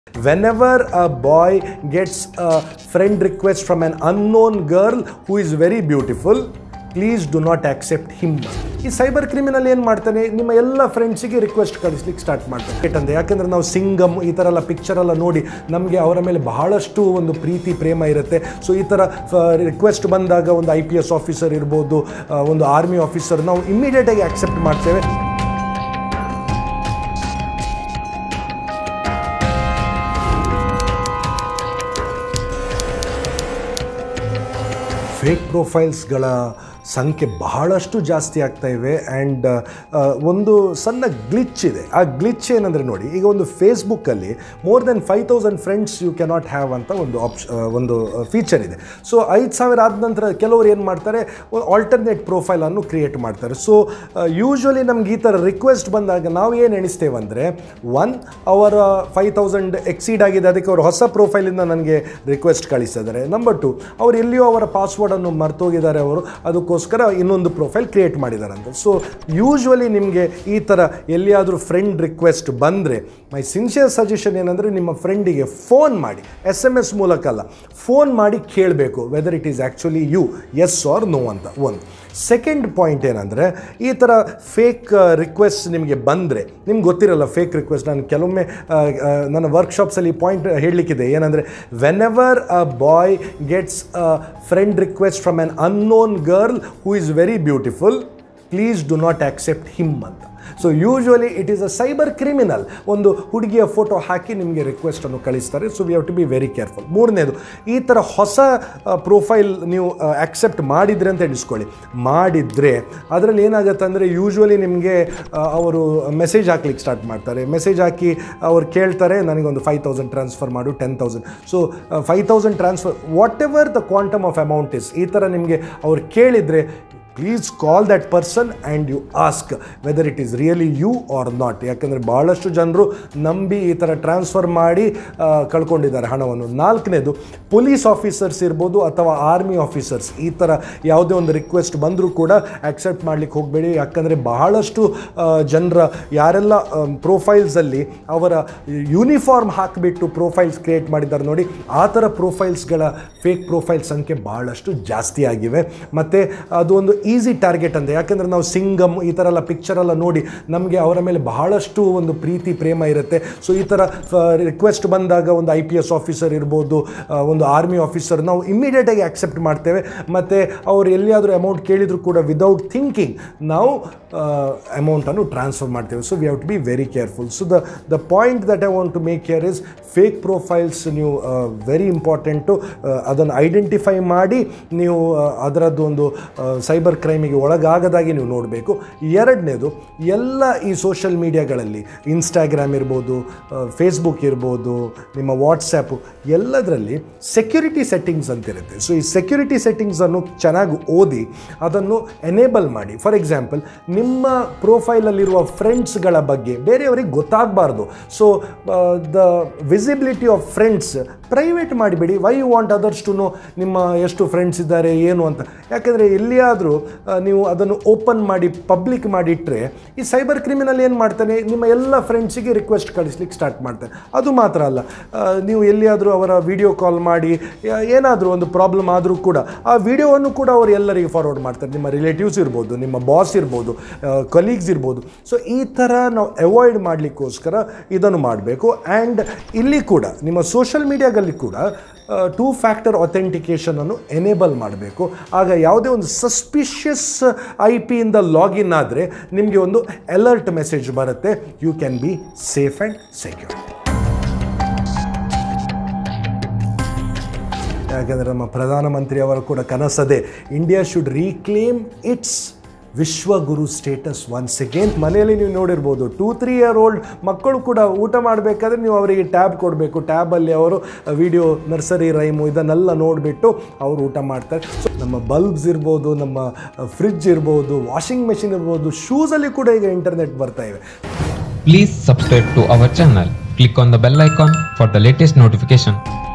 Whenever a boy gets a friend request from an unknown girl who is very beautiful, please do not accept him ಈ cyber criminal ಏನು ಮಾಡ್ತಾನೆ ನಿಮ್ಮ ಎಲ್ಲ ಫ್ರೆಂಡ್ಸಿಗೆ request ಕಳಿಸ್ಲಿಕ್ಕೆ start ಮಾಡ್ತಾನೆ ಯಾಕಂದ್ರೆ ಯಾಕಂದ್ರೆ ನಾವು ಸಿಂಗಮ್ ಈ ಥರ ಎಲ್ಲ ಪಿಕ್ಚರ್ ಎಲ್ಲ ನೋಡಿ ನಮಗೆ ಅವರ ಮೇಲೆ ಬಹಳಷ್ಟು ಒಂದು ಪ್ರೀತಿ ಪ್ರೇಮ ಇರುತ್ತೆ ಸೊ ಈ ಥರ ರಿಕ್ವೆಸ್ಟ್ ಬಂದಾಗ ಒಂದು ಐ ಪಿ ಎಸ್ ಆಫೀಸರ್ ಇರ್ಬೋದು ಆ, ಒಂದು ಆರ್ಮಿ ಆಫೀಸರ್ ನಾವು ಇಮಿಡಿಯೇಟಾಗಿ ಆಕ್ಸೆಪ್ಟ್ ಮಾಡ್ತೇವೆ ಫೇಕ್ ಪ್ರೊಫೈಲ್ಸ್ಗಳ ಸಂಖ್ಯೆ ಬಹಳಷ್ಟು ಜಾಸ್ತಿ ಆಗ್ತಾ ಇವೆ ಆ್ಯಂಡ್ ಒಂದು ಸಣ್ಣ ಗ್ಲಿಚ್ ಇದೆ ಆ ಗ್ಲಿಚ್ ಏನಂದರೆ ನೋಡಿ ಈಗ ಒಂದು ಫೇಸ್ಬುಕ್ಕಲ್ಲಿ more than five thousand friends you cannot have ಅಂತ ಒಂದು ಆಪ್ಷ ಒಂದು ಫೀಚರ್ ಇದೆ ಸೊ ಐದು ಸಾವಿರ ಆದ ನಂತರ ಕೆಲವರು ಏನು ಮಾಡ್ತಾರೆ ಆಲ್ಟರ್ನೇಟ್ ಪ್ರೊಫೈಲನ್ನು ಕ್ರಿಯೇಟ್ ಮಾಡ್ತಾರೆ ಸೊ ಯೂಶ್ವಲಿ ನಮ್ಗೆ ಈ ಥರ ರಿಕ್ವೆಸ್ಟ್ ಬಂದಾಗ ನಾವು ಏನು ಎಣಿಸ್ತೇವೆ ಅಂದರೆ ಒನ್ ಅವರ ಫೈವ್ ತೌಸಂಡ್ ಎಕ್ಸೀಡ್ ಆಗಿದೆ ಅದಕ್ಕೆ ಅವರು ಹೊಸ ಪ್ರೊಫೈಲಿಂದ ನನಗೆ ರಿಕ್ವೆಸ್ಟ್ ಕಳಿಸಿದ್ದಾರೆ ನಂಬರ್ ಟು ಅವ್ರು ಎಲ್ಲಿಯೋ ಅವರ ಪಾಸ್ವರ್ಡನ್ನು ಮರ್ತೋಗಿದ್ದಾರೆ ಅವರು ಅದಕ್ಕೋಸ್ಕರ ಇನ್ನೊಂದು ಪ್ರೊಫೈಲ್ ಕ್ರಿಯೇಟ್ ಮಾಡಿದ್ದಾರೆ ಅಂತ ಸೊ ಯೂಶ್ವಲಿ ನಿಮಗೆ ಈ ಥರ ಎಲ್ಲಿಯಾದರೂ ಫ್ರೆಂಡ್ ರಿಕ್ವೆಸ್ಟ್ ಬಂದರೆ ಮೈ ಸಿನ್ಸಿಯರ್ ಸಜೆಷನ್ ಏನಂದರೆ ನಿಮ್ಮ ಫ್ರೆಂಡಿಗೆ ಫೋನ್ ಮಾಡಿ ಎಸ್ ಎಮ್ ಎಸ್ ಮೂಲಕ ಅಲ್ಲ ಫೋನ್ ಮಾಡಿ ಕೇಳಬೇಕು whether it is actually yes or no ಅಂತ ಒಂದು ಸೆಕೆಂಡ್ ಪಾಯಿಂಟ್ ಏನಂದರೆ ಈ ಥರ ಫೇಕ್ ರಿಕ್ವೆಸ್ಟ್ ನಿಮಗೆ ಬಂದರೆ ನಿಮ್ಗೆ ಗೊತ್ತಿರಲ್ಲ ಫೇಕ್ ರಿಕ್ವೆಸ್ಟ್ ನಾನು ಕೆಲವೊಮ್ಮೆ ಆ, ಆ, ನನ್ನ ವರ್ಕ್ಶಾಪ್ಸಲ್ಲಿ ಪಾಯಿಂಟ್ ಹೇಳಲಿಕ್ಕಿದೆ ಏನಂದರೆ whenever a boy gets a friend request from an unknown girl who is very beautiful please do not accept him ಅಂತ so usually it is a cyber criminal ಒಂದು ಹುಡುಗಿಯ ಫೋಟೋ ಹಾಕಿ ನಿಮಗೆ ರಿಕ್ವೆಸ್ಟನ್ನು ಕಳಿಸ್ತಾರೆ so we have to be very careful ಮೂರನೇದು ಈ ಥರ ಹೊಸ ಪ್ರೊಫೈಲ್ ನೀವು ಆಕ್ಸೆಪ್ಟ್ ಮಾಡಿದ್ರೆ ಅಂತ ಎಣಿಸ್ಕೊಳ್ಳಿ ಮಾಡಿದರೆ ಅದರಲ್ಲಿ ಏನಾಗುತ್ತೆ ಅಂದರೆ ಯೂಶ್ವಲಿ ನಿಮಗೆ ಅವರು ಮೆಸೇಜ್ ಹಾಕ್ಲಿಕ್ಕೆ ಸ್ಟಾರ್ಟ್ ಮಾಡ್ತಾರೆ ಮೆಸೇಜ್ ಹಾಕಿ ಅವ್ರು ಕೇಳ್ತಾರೆ ನನಗೊಂದು ಫೈವ್ ತೌಸಂಡ್ ಟ್ರಾನ್ಸ್ಫರ್ ಮಾಡು ten thousand so five thousand transfer whatever the quantum of amount is ಈ ಥರ ನಿಮಗೆ ಅವ್ರು ಕೇಳಿದರೆ please call that person and you ask whether it is really you or not ಯಾಕಂದರೆ ಭಾಳಷ್ಟು ಜನರು ನಂಬಿ ಈ ಥರ ಟ್ರಾನ್ಸ್ಫರ್ ಮಾಡಿ ಆ, ಕಳ್ಕೊಂಡಿದ್ದಾರೆ ಹಣವನ್ನು ನಾಲ್ಕನೇದು ಪೊಲೀಸ್ ಆಫೀಸರ್ಸ್ ಇರ್ಬೋದು ಅಥವಾ ಆರ್ಮಿ ಆಫೀಸರ್ಸ್ ಈ ಥರ ಯಾವುದೇ ಒಂದು ರಿಕ್ವೆಸ್ಟ್ ಬಂದರೂ ಕೂಡ ಆಕ್ಸೆಪ್ಟ್ ಮಾಡಲಿಕ್ಕೆ ಹೋಗಬೇಡಿ ಯಾಕಂದರೆ ಬಹಳಷ್ಟು ಜನರ ಯಾರೆಲ್ಲ ಪ್ರೊಫೈಲ್ಸಲ್ಲಿ ಅವರ ಯೂನಿಫಾರ್ಮ್ ಹಾಕಿಬಿಟ್ಟು ಪ್ರೊಫೈಲ್ಸ್ ಕ್ರಿಯೇಟ್ ಮಾಡಿದ್ದಾರೆ ನೋಡಿ ಆ ಥರ ಪ್ರೊಫೈಲ್ಸ್ಗಳ ಫೇಕ್ ಪ್ರೊಫೈಲ್ ಸಂಖ್ಯೆ ಭಾಳಷ್ಟು ಜಾಸ್ತಿ ಆಗಿವೆ ಮತ್ತು ಅದು ಒಂದು ಈಸಿ ಟಾರ್ಗೆಟ್ ಅಂತ ಯಾಕೆಂದರೆ ನಾವು ಸಿಂಗಮ್ ಈ ಥರ ಎಲ್ಲ ಪಿಕ್ಚರ್ ಎಲ್ಲ ನೋಡಿ ನಮಗೆ ಅವರ ಮೇಲೆ ಬಹಳಷ್ಟು ಒಂದು ಪ್ರೀತಿ ಪ್ರೇಮ ಇರುತ್ತೆ ಸೊ ಈ ಥರ ರಿಕ್ವೆಸ್ಟ್ ಬಂದಾಗ ಒಂದು ಐ ಪಿ ಎಸ್ ಆಫೀಸರ್ ಇರ್ಬೋದು ಆ, ಒಂದು ಆರ್ಮಿ ಆಫೀಸರ್ ನಾವು ಇಮಿಡಿಯೇಟಾಗಿ ಆಕ್ಸೆಪ್ಟ್ ಮಾಡ್ತೇವೆ ಮತ್ತು ಅವ್ರು ಎಲ್ಲಿಯಾದರೂ ಅಮೌಂಟ್ ಕೇಳಿದರೂ ಕೂಡ ವಿದೌಟ್ ಥಿಂಕಿಂಗ್ ನಾವು ಅಮೌಂಟನ್ನು ಟ್ರಾನ್ಸ್ಫರ್ ಮಾಡ್ತೇವೆ so we have to be very careful so the the point that I want to make care is fake profiles ನೀವು ವೆರಿ ಇಂಪಾರ್ಟೆಂಟು ಅದನ್ನು ಐಡೆಂಟಿಫೈ ಮಾಡಿ ನೀವು ಆ, ಅದರದ್ದು ಒಂದು ಸೈಬರ್ ಕ್ರೈಮಿಗೆ ಒಳಗಾಗದಾಗಿ ನೀವು ನೋಡಬೇಕು ಎರಡನೇದು ಎಲ್ಲ ಈ ಸೋಷಿಯಲ್ ಮೀಡಿಯಾಗಳಲ್ಲಿ ಇನ್ಸ್ಟಾಗ್ರಾಮ್ ಇರ್ಬೋದು ಫೇಸ್ಬುಕ್ ಇರ್ಬೋದು ನಿಮ್ಮ ವಾಟ್ಸ್ಯಾಪು ಎಲ್ಲದರಲ್ಲಿ ಸೆಕ್ಯೂರಿಟಿ ಸೆಟ್ಟಿಂಗ್ಸ್ ಅಂತಿರುತ್ತೆ ಸೊ ಈ ಸೆಕ್ಯೂರಿಟಿ ಸೆಟ್ಟಿಂಗ್ಸನ್ನು ಚೆನ್ನಾಗಿ ಓದಿ ಅದನ್ನು ಎನೇಬಲ್ ಮಾಡಿ ಫಾರ್ ಎಕ್ಸಾಂಪಲ್ ನಿಮ್ಮ ಪ್ರೊಫೈಲಲ್ಲಿರುವ ಫ್ರೆಂಡ್ಸ್ಗಳ ಬಗ್ಗೆ ಬೇರೆಯವರಿಗೆ ಗೊತ್ತಾಗಬಾರ್ದು so the visibility of friends private ಮಾಡಿಬಿಡಿ why you want others to know ನಿಮ್ಮ ಎಷ್ಟು ಫ್ರೆಂಡ್ಸ್ ಇದ್ದಾರೆ ಏನು ಅಂತ ಯಾಕಂದರೆ ಎಲ್ಲಿಯಾದರೂ ಆ, ನೀವು ಅದನ್ನು ಓಪನ್ ಮಾಡಿ ಪಬ್ಲಿಕ್ ಮಾಡಿಟ್ರೆ ಈ ಸೈಬರ್ ಕ್ರಿಮಿನಲ್ ಏನು ಮಾಡ್ತಾನೆ ನಿಮ್ಮ ಎಲ್ಲ ಫ್ರೆಂಡ್ಸಿಗೆ ರಿಕ್ವೆಸ್ಟ್ ಕಳಿಸ್ಲಿಕ್ಕೆ ಸ್ಟಾರ್ಟ್ ಮಾಡ್ತಾನೆ ಅದು ಮಾತ್ರ ಅಲ್ಲ ಆ, ನೀವು ಎಲ್ಲಿಯಾದರೂ ಅವರ ವಿಡಿಯೋ ಕಾಲ್ ಮಾಡಿ ಏನಾದರೂ ಒಂದು ಪ್ರಾಬ್ಲಮ್ ಆದರೂ ಕೂಡ ಆ ವಿಡಿಯೋವನ್ನು ಕೂಡ ಅವರು ಎಲ್ಲರಿಗೆ ಫಾರ್ವರ್ಡ್ ಮಾಡ್ತಾರೆ ನಿಮ್ಮ ರಿಲೇಟಿವ್ಸ್ ಇರ್ಬೋದು ನಿಮ್ಮ ಬಾಸ್ ಇರ್ಬೋದು ಕಲೀಗ್ಸ್ ಇರ್ಬೋದು ಸೊ ಈ ಥರ ನಾವು ಅವಾಯ್ಡ್ ಮಾಡಲಿಕ್ಕೋಸ್ಕರ ಇದನ್ನು ಮಾಡಬೇಕು ಆ್ಯಂಡ್ ಇಲ್ಲಿ ಕೂಡ ನಿಮ್ಮ ಸೋಷಿಯಲ್ ಮೀಡಿಯಾದಲ್ಲಿ ಕೂಡ ಟೂ ಫ್ಯಾಕ್ಟರ್ ಅಥೆಂಟಿಕೇಷನನ್ನು ಎನೇಬಲ್ ಮಾಡಬೇಕು ಆಗ ಯಾವುದೇ ಒಂದು ಸಸ್ಪಿಷಿಯಸ್ ಐ ಪಿಯಿಂದ ಲಾಗಿನ್ ಆದರೆ ನಿಮಗೆ ಒಂದು ಅಲರ್ಟ್ ಮೆಸೇಜ್ ಬರುತ್ತೆ you can be safe and secure ಯಾಕೆಂದರೆ ನಮ್ಮ ಪ್ರಧಾನಮಂತ್ರಿ ಅವರ ಕೂಡ ಕನಸದೆ India should reclaim its vishwaguru status once again ಮನೆಯಲ್ಲಿ ನೀವು ನೋಡಿರ್ಬೋದು ಟೂ ತ್ರೀ ಇಯರ್ ಓಲ್ಡ್ ಮಕ್ಕಳು ಕೂಡ ಊಟ ಮಾಡಬೇಕಾದ್ರೆ ನೀವು ಅವರಿಗೆ ಟ್ಯಾಬ್ ಕೊಡಬೇಕು ಟ್ಯಾಬಲ್ಲಿ ಅವರು ವಿಡಿಯೋ ನರ್ಸರಿ ರೈಮು ಇದನ್ನೆಲ್ಲ ನೋಡಿಬಿಟ್ಟು ಅವರು ಊಟ ಮಾಡ್ತಾರೆ ಸೊ ನಮ್ಮ ಬಲ್ಬ್ಸ್ ಇರ್ಬೋದು ನಮ್ಮ ಫ್ರಿಡ್ಜ್ ಇರ್ಬೋದು ವಾಷಿಂಗ್ ಮೆಷಿನ್ ಇರ್ಬೋದು ಶೂಸಲ್ಲಿ ಕೂಡ ಈಗ ಇಂಟರ್ನೆಟ್ ಬರ್ತಾ ಇವೆ Please subscribe to our channel. Click on the bell icon for the latest notification.